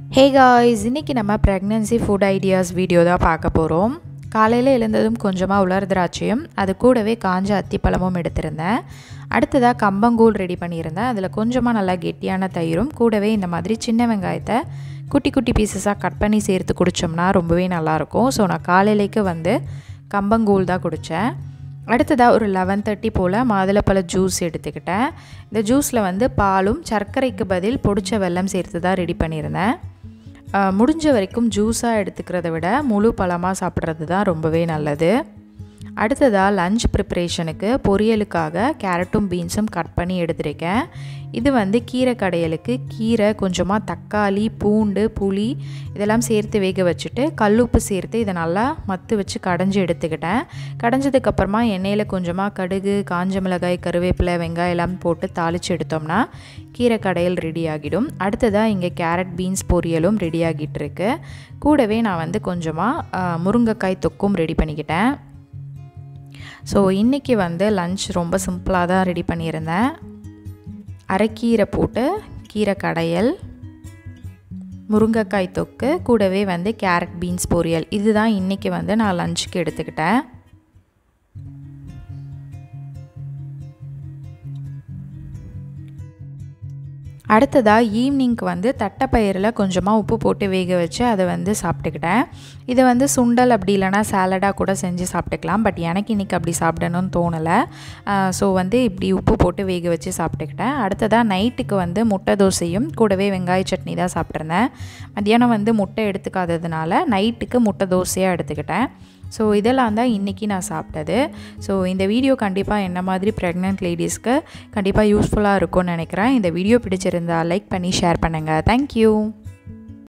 hey guys இன்றைக்கி நம்ம pregnancy food ideas video தான் பார்க்க போகிறோம் காலையில் எழுந்ததும் கொஞ்சமாக உலர் திராட்சையும் அது கூடவே காஞ்ச அத்திப்பழமும் எடுத்திருந்தேன் அடுத்ததாக கம்பங்கூழ் ரெடி பண்ணியிருந்தேன் அதில் கொஞ்சமாக நல்லா கெட்டியான தயிரும் கூடவே இந்த மாதிரி சின்ன வெங்காயத்தை குட்டி குட்டி பீசஸாக கட் பண்ணி சேர்த்து குடித்தோம்னா ரொம்பவே நல்லாயிருக்கும் ஸோ நான் காலையிலேக்கு வந்து கம்பங்கூழ் தான் குடித்தேன் அடுத்ததாக ஒரு லெவன் தேர்ட்டி போல் மாதுளப்பழ ஜூஸ் எடுத்துக்கிட்டேன் இந்த ஜூஸில் வந்து பாலும் சர்க்கரைக்கு பதில் பொடிச்ச வெல்லம் சேர்த்து தான் ரெடி பண்ணியிருந்தேன் முடிஞ்ச வரைக்கும் ஜூஸாக எடுத்துக்கிறத விட முழு பழமாக சாப்பிட்றது தான் ரொம்பவே நல்லது அடுத்ததாக லஞ்ச் ப்ரிப்ரேஷனுக்கு பொரியலுக்காக கேரட்டும் பீன்ஸும் கட் பண்ணி எடுத்திருக்கேன் இது வந்து கீரை கடையலுக்கு கீரை கொஞ்சமாக தக்காளி பூண்டு புளி இதெல்லாம் சேர்த்து வேக வச்சுட்டு கல்லுப்பு சேர்த்து இதை நல்லா மத்து வச்சு கடைஞ்சி எடுத்துக்கிட்டேன் கடைஞ்சதுக்கப்புறமா எண்ணெயில் கொஞ்சமாக கடுகு காஞ்ச மிளகாய் கருவேப்பிலை வெங்காயம் எல்லாம் போட்டு தாளித்து எடுத்தோம்னா கீரை கடையல் ரெடி ஆகிடும் அடுத்ததாக இங்கே கேரட் பீன்ஸ் பொரியலும் ரெடி ஆகிட்டு இருக்கு கூடவே நான் வந்து கொஞ்சமாக முருங்கைக்காய் தொக்கும் ரெடி பண்ணிக்கிட்டேன் ஸோ இன்றைக்கி வந்து லஞ்ச் ரொம்ப சிம்பிளாக தான் ரெடி பண்ணியிருந்தேன் அரைக்கீரை போட்டு கீரை கடையல் முருங்கைக்காய் தொக்கு கூடவே வந்து கேரட் பீன்ஸ் பொரியல் இதுதான் இன்றைக்கி வந்து நான் லஞ்சுக்கு எடுத்துக்கிட்டேன் அடுத்ததாக ஈவினிங்க்கு வந்து தட்டைப்பயிரில் கொஞ்சமாக உப்பு போட்டு வேக வச்சு அதை வந்து சாப்பிட்டுக்கிட்டேன் இதை வந்து சுண்டல் அப்படி இல்லைனா சாலடாக கூட செஞ்சு சாப்பிட்டுக்கலாம் பட் எனக்கு இன்றைக்கி அப்படி சாப்பிடணும்னு தோணலை ஸோ வந்து இப்படி உப்பு போட்டு வேக வச்சு சாப்பிட்டுக்கிட்டேன் அடுத்ததாக நைட்டுக்கு வந்து முட்டை தோசையும் கூடவே வெங்காய சட்னி தான் சாப்பிட்ருந்தேன் மத்தியானம் வந்து முட்டை எடுத்துக்காததுனால நைட்டுக்கு முட்டை தோசையாக எடுத்துக்கிட்டேன் ஸோ இதெல்லாம் தான் இன்றைக்கி நான் சாப்பிட்டது ஸோ இந்த வீடியோ கண்டிப்பாக என்ன மாதிரி ப்ரெக்னென்ட் லேடிஸ்க்கு கண்டிப்பாக யூஸ்ஃபுல்லாக இருக்கும்னு நினைக்கிறேன் இந்த வீடியோ பிடிச்சிருந்தா லைக் பண்ணி ஷேர் பண்ணுங்கள் தேங்க்யூ